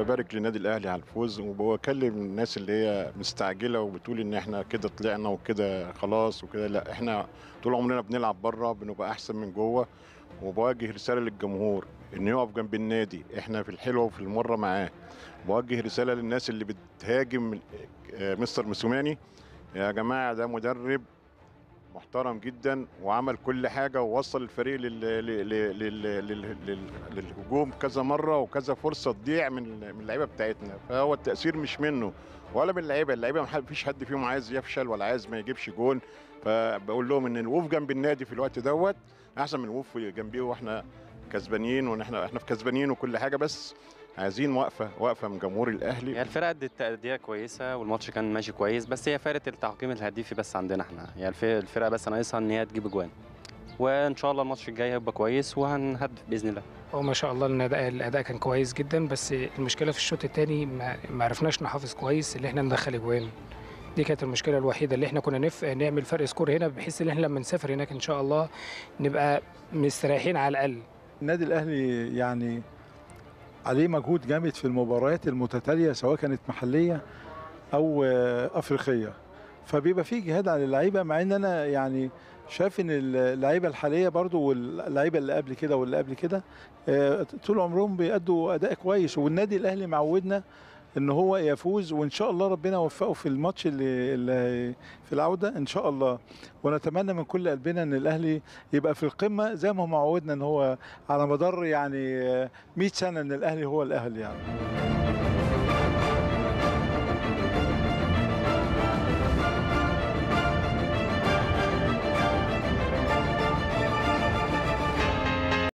ببارك للنادي الاهلي على الفوز وبكلم الناس اللي هي مستعجله وبتقول ان احنا كده طلعنا وكده خلاص وكده لا احنا طول عمرنا بنلعب بره بنبقى احسن من جوه وبوجه رساله للجمهور ان يقف جنب النادي احنا في الحلوه وفي المره معاه بوجه رساله للناس اللي بتهاجم آه، مستر مسوماني يا جماعه ده مدرب محترم جدا وعمل كل حاجه ووصل الفريق لل... لل... لل... لل... لل... للهجوم كذا مره وكذا فرصه تضيع من من اللعيبه بتاعتنا فهو التاثير مش منه ولا من اللعيبه اللعيبه ما فيش حد فيهم عايز يفشل ولا عايز ما يجيبش جون فبقول لهم ان الوقوف جنب النادي في الوقت دوت احسن من الوقوف جنبيه واحنا كسبانين وان احنا احنا في كسبانين وكل حاجه بس عايزين وقفه وقفه من جمهور الاهلي هي الفرقه ادت تأدية كويسه والماتش كان ماشي كويس بس هي فارقه التعقيم الهديفي بس عندنا احنا يعني الف- الفرقه بس ناقصها ان هي تجيب اجوان وان شاء الله الماتش الجاي هيبقى كويس وهنهدف باذن الله هو ما شاء الله الاداء الاداء كان كويس جدا بس المشكله في الشوط الثاني ما ما عرفناش نحافظ كويس اللي احنا ندخل اجوان دي كانت المشكله الوحيده اللي احنا كنا نف... نعمل فرق سكور هنا بحيث ان احنا لما نسافر هناك ان شاء الله نبقى مستريحين على الاقل النادي الاهلي يعني عليه مجهود جامد في المباريات المتتاليه سواء كانت محليه او آه، افريقيه فبيبقى فيه جهاد على اللعيبه مع ان انا يعني شايف ان اللعيبه الحاليه برضو واللعيبه اللي قبل كده واللي قبل كده آه، طول عمرهم بيأدوا اداء كويس والنادي الاهلي معودنا ان هو يفوز وان شاء الله ربنا يوفقه في الماتش اللي, اللي في العوده ان شاء الله ونتمنى من كل قلبنا ان الاهلي يبقى في القمه زي ما هو معودنا ان هو على مدار يعني آه، 100 سنه ان الاهلي هو الاهلي يعني